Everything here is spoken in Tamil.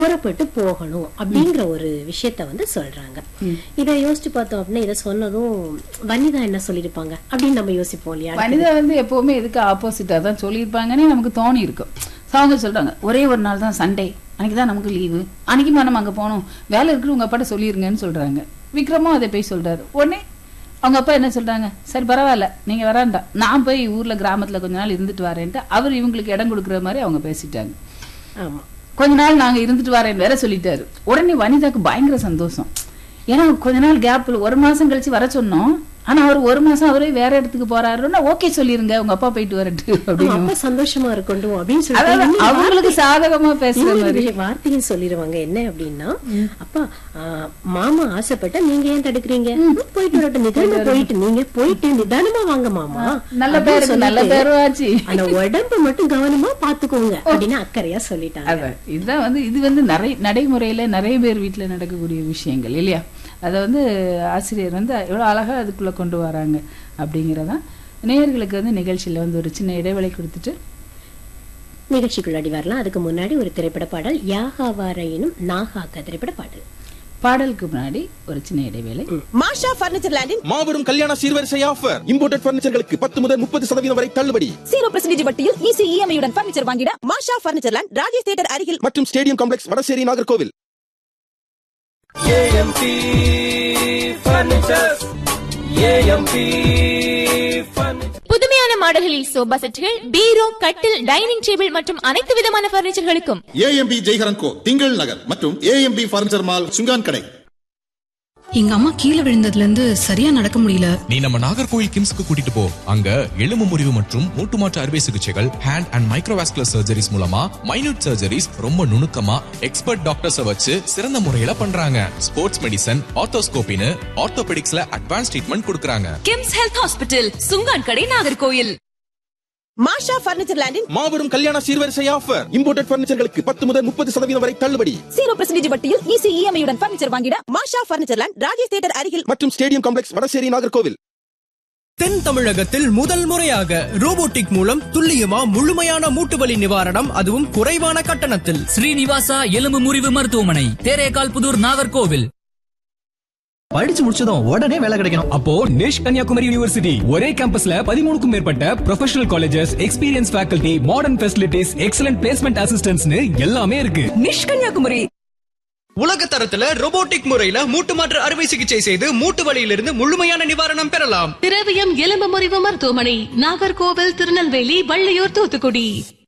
புறப்பட்டு போகணும் அப்படிங்கிற ஒரு விஷயத்த வந்து சொல்றாங்க இதை யோசிச்சு பார்த்தோம் அப்படின்னா இதை சொன்னதும் வனிதா என்ன சொல்லிருப்பாங்க அப்படின்னு நம்ம யோசிப்போம் இல்லையா வனிதா வந்து எப்பவுமே இதுக்கு ஆப்போசிட்டா தான் சொல்லியிருப்பாங்கன்னு நமக்கு தோணி இருக்கும் So, அவங்க சொல்றாங்க ஒரே ஒரு நாள் தான் சண்டே அன்னைக்கு தான் நமக்கு லீவு அன்னைக்குமா நம்ம அங்க போனோம் வேலை இருக்கு உங்க அப்பாட்ட சொல்லிருங்கன்னு சொல்றாங்க விக்ரமும் அதை போய் சொல்றாரு உடனே அவங்க அப்பா என்ன சொல்றாங்க சரி பரவாயில்ல நீங்க வராண்டா நான் போய் ஊர்ல கிராமத்துல கொஞ்ச நாள் இருந்துட்டு வரேன்ட்டு அவர் இவங்களுக்கு இடம் கொடுக்குற மாதிரி அவங்க பேசிட்டாங்க ஆமா கொஞ்ச நாள் நாங்க இருந்துட்டு வரேன் வேற சொல்லிட்டாரு உடனே வனிதாக்கு பயங்கர சந்தோஷம் ஏன்னா கொஞ்ச நாள் கேப்ல ஒரு மாசம் கழிச்சு வர சொன்னோம் ஆனா அவர் ஒரு மாசம் அவரே வேற இடத்துக்கு போறாருன்னா ஓகே சொல்லிருங்க உங்க அப்பா போயிட்டு வரட்டு ஆமா, அப்படின்னு அப்ப சந்தோஷமா இருக்கட்டும் அப்படின்னு சொல்லிட்டு அதாவது இன்னொரு அவங்களுக்கு சாதகமா பேசுற இன்னொரு மாதிரி விஷயம் வார்த்தையும் சொல்லிடுவாங்க என்ன அப்படின்னா அப்பா ஆ, மாமா ஆசைப்பட்ட நீங்க ஏன் தடுக்கிறீங்க போயிட்டு வரட்டும் நிதானமா போயிட்டு நீங்க போயிட்டு நிதானமா வாங்க மாமா நல்ல அப்படின்னு பேருக்கு நல்ல சொல்லிட்டு, பேரும் ஆச்சு ஆனா உடம்ப மட்டும் கவனமா பாத்துக்கோங்க அப்படின்னு அக்கறையா சொல்லிட்டாங்க அதான் இதுதான் வந்து இது வந்து நிறைய நடைமுறையில நிறைய பேர் வீட்ல நடக்கக்கூடிய விஷயங்கள் இல்லையா அதை வந்து ஆசிரியர் வந்து எவ்வளவு அழகா அதுக்குள்ள கொண்டு வராங்க அப்படிங்கறதான் நேயர்களுக்கு வந்து நிகழ்ச்சியில வந்து ஒரு சின்ன இடைவெளி கொடுத்துட்டு நிகழ்ச்சிக்குள்ளாடி வரலாம் அதுக்கு முன்னாடி ஒரு திரைப்பட பாடல் யாகாவாரையினும் நாகாக்க திரைப்பட பாடல் பாடலுக்கு முன்னாடி ஒரு சின்ன இடைவேளை மாஷா பர்னிச்சர் லேண்டின் மாபெரும் கல்யாண சீர்வரிசை ஆஃபர் இம்போர்ட்டட் பர்னிச்சர்களுக்கு பத்து முதல் முப்பது சதவீதம் வரை தள்ளுபடி ஜீரோ பர்சன்டேஜ் வட்டியில் ஈஸி இஎம்ஐயுடன் பர்னிச்சர் வாங்கிட Masha furniture land Rajesh theatre அருகில் மற்றும் stadium complex Vadasery Nagercoil AMP furnitures AMP furniture புதுமையான மாடல்களில் சோபா செட்டுகள் பீரோ கட்டில் டைனிங் டேபிள் மற்றும் அனைத்து விதமான பர்னிச்சர்களுக்கும் ஏஎம்பி ஜெய்ஹரன் கோ திங்கள் நகர் மற்றும் ஏஎம்பி பர்னிச்சர் மால் சுங்கான் கடை எங்க அம்மா கீழே விழுந்ததுல இருந்து சரியா நடக்க முடியல நீ நம்ம நாகர்கோவில் கிம்ஸ்க்கு கூட்டிட்டு போ அங்க எலும்பு முறிவு மற்றும் மூட்டு மாற்று அறுவை சிகிச்சைகள் ஹேண்ட் அண்ட் மைக்ரோவாஸ்குலர் சர்ஜரிஸ் மூலமா மைனூட் சர்ஜரிஸ் ரொம்ப நுணுக்கமா எக்ஸ்பர்ட் டாக்டர்ஸ வச்சு சிறந்த முறையில பண்றாங்க ஸ்போர்ட்ஸ் மெடிசன் ஆர்த்தோஸ்கோபின்னு ஆர்த்தோபெடிக்ஸ்ல அட்வான்ஸ் ட்ரீட்மெண்ட் கொடுக்கறாங்க கிம்ஸ் ஹெல்த் ஹாஸ்பிட்டல் சுங்கான் கடை நாகர்கோயில் மாஷா பர்னிச்சர் லேண்டின் மாபெரும் கல்யாண சீர்வரிசை ஆஃபர் இம்போர்ட்டட் பர்னிச்சர்களுக்கு பத்து முதல் முப்பது சதவீதம் வரை தள்ளுபடி ஜீரோ பர்சன்டேஜ் வட்டியில் ஈஸி இஎம்ஐயுடன் பர்னிச்சர் வாங்கிட Masha furniture land Rajesh theatre அருகில் மற்றும் ஸ்டேடியம் காம்ப்ளெக்ஸ் வடசேரி நாகர்கோவில் தென் தமிழகத்தில் முதல் முறையாக ரோபோட்டிக் மூலம் துல்லியமா முழுமையான மூட்டுவலி நிவாரணம் அதுவும் குறைவான கட்டணத்தில் ஸ்ரீனிவாசா எலும்பு முறிவு மருத்துவமனை தேரேகால் புதூர் நாகர்கோவில் படிச்சு முடிச்சதும் உடனே வேலை கிடைக்கணும் அப்போ நிஷ் கன்னியாகுமரி யூனிவர்சிட்டி ஒரே கேம்பஸ்ல பதிமூணுக்கும் மேற்பட்ட professional colleges experience faculty modern facilities excellent placement அசிஸ்டன்ட்ஸ்னு எல்லாமே இருக்கு நிஷ் கன்னியாகுமரி உலக தரத்துல ரோபோட்டிக் முறையில மூட்டு மாற்று அறுவை சிகிச்சை செய்து மூட்டு வலியிலிருந்து முழுமையான நிவாரணம் பெறலாம் திரவியம் எலும்பு முறிவு மருத்துவமனை நாகர்கோவில் திருநெல்வேலி வள்ளியூர் தூத்துக்குடி